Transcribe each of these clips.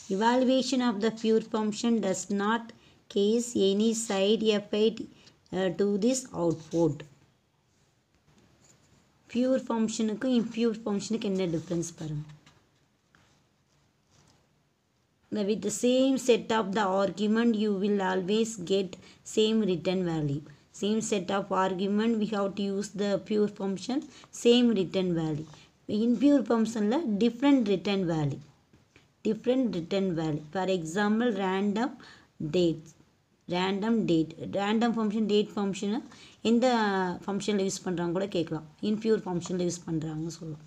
evaluation of the pure function does not case any side effect uh, to this output pure ஃபங்க்ஷனுக்கும் impure ஃபங்க்ஷனுக்கு என்ன difference பாருங்க The- with the same set of the argument you will always get same return value same set of argument we have to use the pure function same return value impure functionல different return value different return value for example random dates random date random function date function எந்த ஃபங்க்ஷனில் use பண்ணுறாங்க கூட கேட்கலாம் impure ஃபங்க்ஷனில் use பண்ணுறாங்கன்னு சொல்லலாம்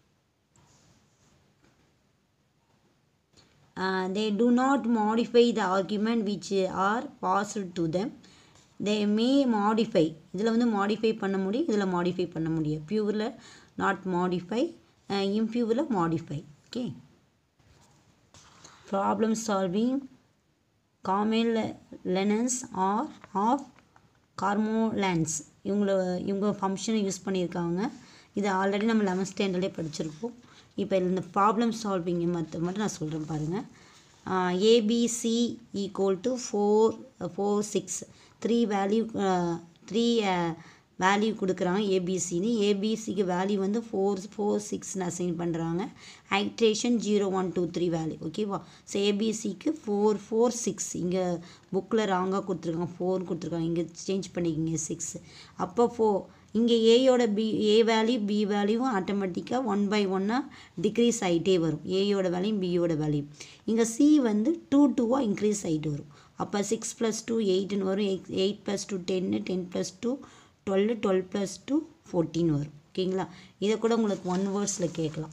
uh, they do not modify the argument which are passed to them they may modify இதில் வந்து modify பண்ண முடியும் இதில் modify பண்ண முடியும் பியூரில் நாட் modify இம்பியூரில் modify ஓகே ப்ராப்ளம் சால்விங் காமெல் லெனன்ஸ் ஆர் ஆஃப் கார்மோலான்ஸ் இவங்கள இவங்க ஃபங்க்ஷனை யூஸ் பண்ணியிருக்காங்க இது ஆல்ரெடி நம்ம லெவன்த் ஸ்டாண்டர்டே படிச்சிருப்போம் இப்போ இந்த ப்ராப்ளம் சால்விங் மற்ற மட்டும் நான் சொல்கிறேன் பாருங்கள் A B C equal to four four six three value three value கொடுக்குறாங்க ஏபிசின்னு ஏபிசிக்கு வேல்யூ வந்து ஃபோர் ஃபோர் சிக்ஸ்னு அசைன் பண்ணுறாங்க iteration zero one two three value ஓகேவா ஸோ ஏபிசிக்கு ஃபோர் ஃபோர் சிக்ஸ் இங்கே புக்கில் ராங்காக கொடுத்துருக்காங்க ஃபோர் கொடுத்துருக்காங்க இங்கே சேஞ்ச் பண்ணிக்கிங்க சிக்ஸ் அப்போ ஃபோ இங்கே ஏயோட பி ஏ வேல்யூ பி வேல்யூவும் ஆட்டோமேட்டிக்காக ஒன் பை ஒன்னாக டிக்ரீஸ் ஆகிட்டே வரும் ஏயோட வேல்யூ பியோட வேல்யூ இங்கே சி வந்து டூ டூவாக இன்க்ரீஸ் ஆகிட்டு வரும் அப்போ சிக்ஸ் ப்ளஸ் டூ எயிட்னு வரும் எயிட் எயிட் ப்ளஸ் டூ டென்னு ten plus two twelve twelve plus two fourteen வரும் ஓகேங்களா இதை கூட உங்களுக்கு ஒன் வேர்ட்ஸில் கேட்கலாம்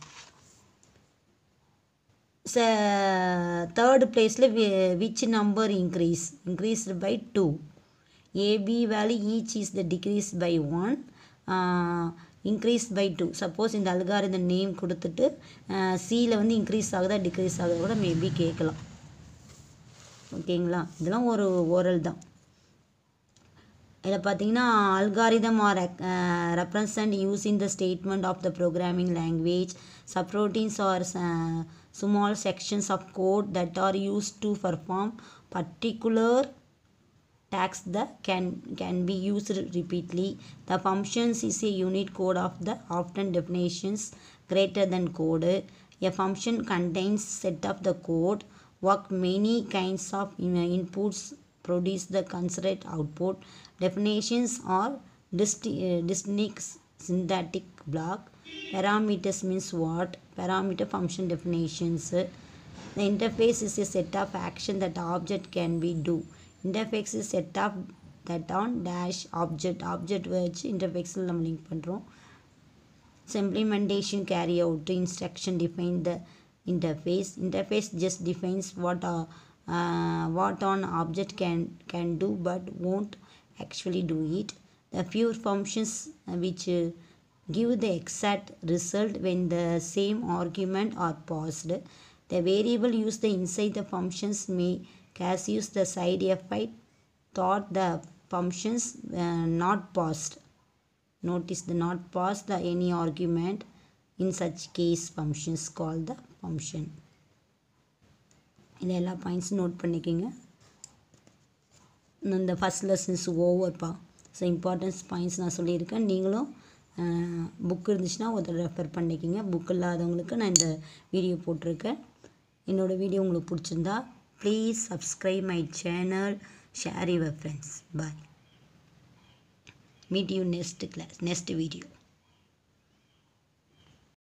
ச தேர்டு பிளேஸில் which number increase increased by two A B value each is the decrease by one increase by two suppose இந்த அல்காரித நேம் கொடுத்துட்டு சியில் வந்து இன்க்ரீஸ் ஆகுதா டிக்ரீஸ் ஆகுதா கூட மேபி கேட்கலாம் ஓகேங்களா இதெல்லாம் ஒரு ஓரல் தான் இதில் பார்த்தீங்கன்னா algorithm are represent using the statement of the programming language subroutines are small sections of code that are use to perform particular tags that can can be used repeatedly the functions is a unit code of the often definitions greater than code a function contains set of the code work many kinds of in- inputs produce the considered output definitions are distinct, uh, distinct syntactic block parameters means what parameter function definitions the interface is a set of action that object can be do interface is set of that on dash object object வச்சு interfaceல் நம்ம link பண்ணுறோம் so implementation carry out instruction define the interface interface just defines what uh, uh, what on object can can do but won't actually do it the few functions uh, which uh, give the exact result when the same argument are passed the variable used the inside the functions may cause use the side effect thought the functions uh, not passed notice the not pass the any argument in such case functions called the function இதில் எல்லா பாயிண்ட்ஸும் note பண்ணிக்கோங்க இந்த first lessons ஓவர்ப்பா so importance points நான் சொல்லியிருக்கேன் நீங்களும் book இருந்துச்சுன்னா ஒரு ரெஃபர் பண்ணிக்கோங்க புக் இல்லாதவங்களுக்கு நான் இந்த வீடியோ போட்டிருக்கேன் என்னோடய வீடியோ உங்களுக்கு பிடிச்சிருந்தா please subscribe my channel share your friends bye meet you next class next video